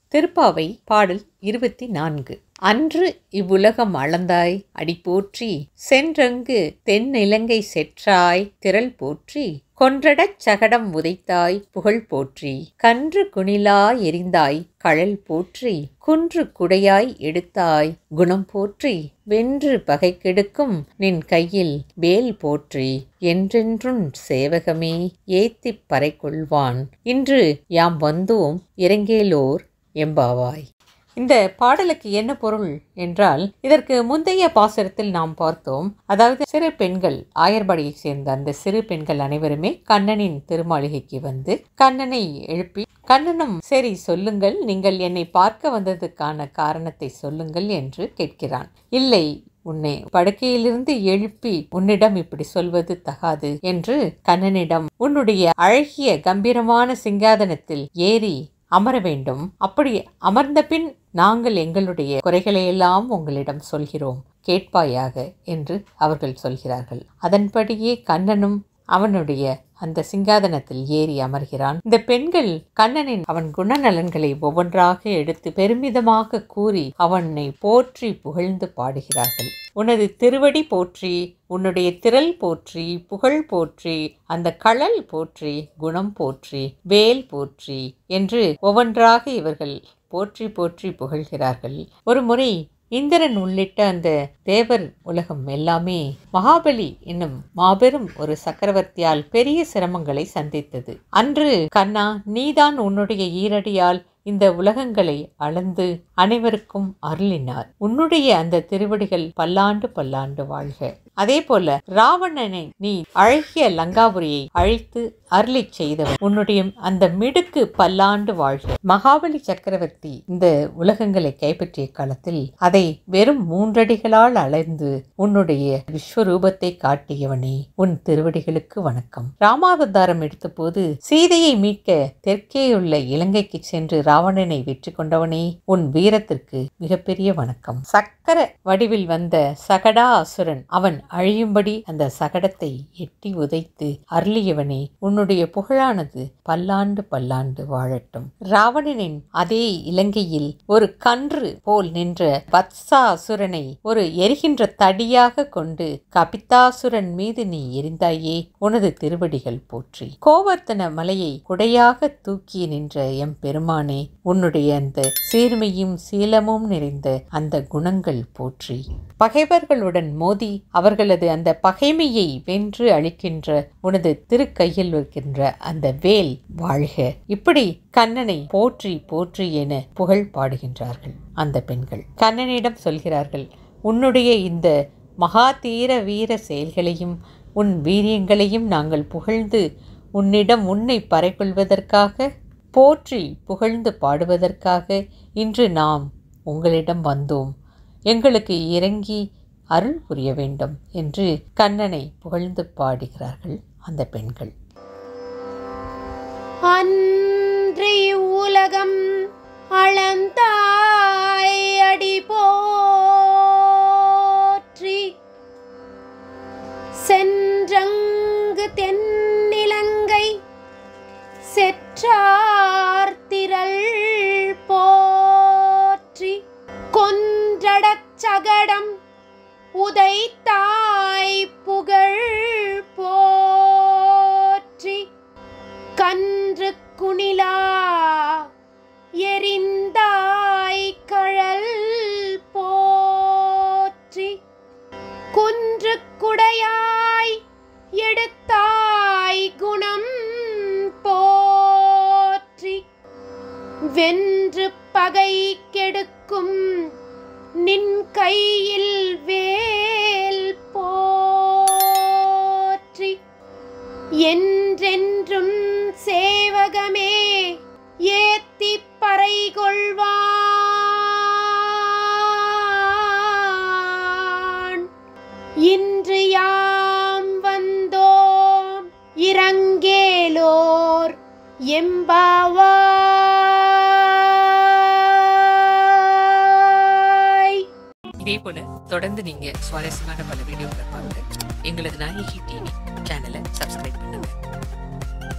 திருப்பாவை பாடல் இருபத்தி நான்கு அன்று இவ்வுலகம் அளந்தாய் அடி போற்றி சென்றங்கு தென்னிலங்கை செற்றாய் திரள் போற்றி கொன்றடச் சகடம் உதைத்தாய் புகழ் போற்றி கன்று குணிலா எரிந்தாய் கழல் போற்றி குன்று குடையாய் எடுத்தாய் குணம் போற்றி வென்று பகை கெடுக்கும் நின் கையில் வேல் போற்றி என்றென்றும் சேவகமே ஏத்திப் பறை கொள்வான் இன்று யாம் வந்தோம் இறங்கேலோர் எம்பாவாய் இந்த பாடலுக்கு என்ன பொருள் என்றால் இதற்கு முந்தைய பாசுரத்தில் நாம் பார்த்தோம் அதாவது சிறு பெண்கள் ஆயர்பாடியைச் சேர்ந்த அந்த சிறு பெண்கள் அனைவருமே கண்ணனின் திருமாளிகைக்கு வந்து கண்ணனை எழுப்பி கண்ணனும் சரி சொல்லுங்கள் நீங்கள் என்னை பார்க்க வந்ததுக்கான காரணத்தை சொல்லுங்கள் என்று கேட்கிறான் இல்லை உன்னை படுக்கையிலிருந்து எழுப்பி உன்னிடம் இப்படி சொல்வது தகாது என்று கண்ணனிடம் உன்னுடைய அழகிய கம்பீரமான சிங்காதனத்தில் ஏறி அமர வேண்டும் அப்படி அமர்ந்த பின் நாங்கள் எங்களுடைய குறைகளையெல்லாம் உங்களிடம் சொல்கிறோம் கேட்பாயாக என்று அவர்கள் சொல்கிறார்கள் அதன்படியே கண்ணனும் அவனுடைய அந்த சிங்காதனத்தில் ஏறி அமர்கிறான் இந்த பெண்கள் கண்ணனின் அவன் குணநலன்களை ஒவ்வொன்றாக எடுத்து பெருமிதமாக கூறி அவனை போற்றி புகழ்ந்து பாடுகிறார்கள் உனது திருவடி போற்றி உன்னுடைய திரள் போற்றி புகழ் போற்றி அந்த களல் போற்றி குணம் போற்றி வேல் போற்றி என்று ஒவ்வொன்றாக இவர்கள் போற்றி போற்றி புகழ்கிறார்கள் ஒரு முறை இந்திரன் உள்ளிட்ட அந்த தேவர் உலகம் எல்லாமே மகாபலி என்னும் மாபெரும் ஒரு சக்கரவர்த்தியால் பெரிய சிரமங்களை சந்தித்தது அன்று கண்ணா நீதான் உன்னுடைய ஈரடியால் இந்த உலகங்களை அளந்து அனைவருக்கும் அருளினார் உன்னுடைய அந்த திருவடிகள் பல்லாண்டு பல்லாண்டு வாழ்க அதே போல ராவணனை நீ அழகிய லங்காபுரியை அழித்து அருளி செய்தவன் உன்னுடைய அந்த மிடுக்கு பல்லாண்டு வாழ்க மகாபலி சக்கரவர்த்தி இந்த உலகங்களை கைப்பற்றிய காலத்தில் அதை வெறும் மூன்றடிகளால் அளந்து உன்னுடைய விஸ்வரூபத்தை காட்டியவனே உன் திருவடிகளுக்கு வணக்கம் ராமாவதாரம் எடுத்தபோது சீதையை மீட்க தெற்கேயுள்ள இலங்கைக்கு சென்று ராவணனை வெற்றி கொண்டவனே உன் வீரத்திற்கு மிகப்பெரிய வணக்கம் சக்கர வடிவில் வந்த சகடா அசுரன் அவன் அழியும்படி அந்த சகடத்தை எட்டி உதைத்து அருளியவனே உன்னுடைய புகழானது பல்லாண்டு பல்லாண்டு வாழட்டும் ராவணனின் அதே இலங்கையில் ஒரு கன்று போல் நின்ற வத்சா அசுரனை ஒரு எரிகின்ற தடியாக கொண்டு கபித்தாசுரன் மீது நீ எரிந்தாயே உனது திருவடிகள் போற்றி கோவர்த்தன மலையை குடையாக தூக்கி நின்ற எம் பெருமானே உன்னுடைய அந்த சீர்மையும் சீலமும் நிறைந்த அந்த குணங்கள் போற்றி பகைவர்களுடன் மோதி அவர்களது அந்த பகைமையை வென்று அளிக்கின்ற உனது திருக்கையில் இருக்கின்ற அந்த வேல் வாழ்க இப்படி கண்ணனை போற்றி போற்றி என புகழ் பாடுகின்றார்கள் அந்த பெண்கள் கண்ணனிடம் சொல்கிறார்கள் உன்னுடைய இந்த மகா தீர வீர செயல்களையும் உன் வீரியங்களையும் நாங்கள் புகழ்ந்து உன்னிடம் உன்னை பறைகொள்வதற்காக போற்றி புகழ்ந்து பாடுவதற்காக இன்று நாம் உங்களிடம் வந்தோம் எங்களுக்கு இறங்கி அருள் புரிய வேண்டும் என்று கண்ணனை புகழ்ந்து பாடுகிறார்கள் அந்த பெண்கள் அன்று உலகம் அளந்தாய் அடி போற்றி சென்றங்கு தென்னிலங்கை செற்றார் திரள் போற்றி கொன்றடச் சகடம் உதைத்தாய் புகழ் போற்றி கன்று குணிலா எரிந்தாய் கழல் போற்றி குன்று குடையாய் எடுத்தாய் குணம் போற்றி வென்று பகை கெடுக்கும் நின் கையில் வேல் போற்றி என்றென்றும் சேவகமே ஏத்தி பறை கொள்வான் இன்று யாம் வந்தோம் இறங்கேலோர் எம்பாவாய் இதே போல தொடர்ந்து நீங்க சுவாரஸ்யமான பல வீடியோக்களை பாருங்க எங்களது நாயகி டிவி சேனலை சப்ஸ்கிரைப் பண்ணுங்க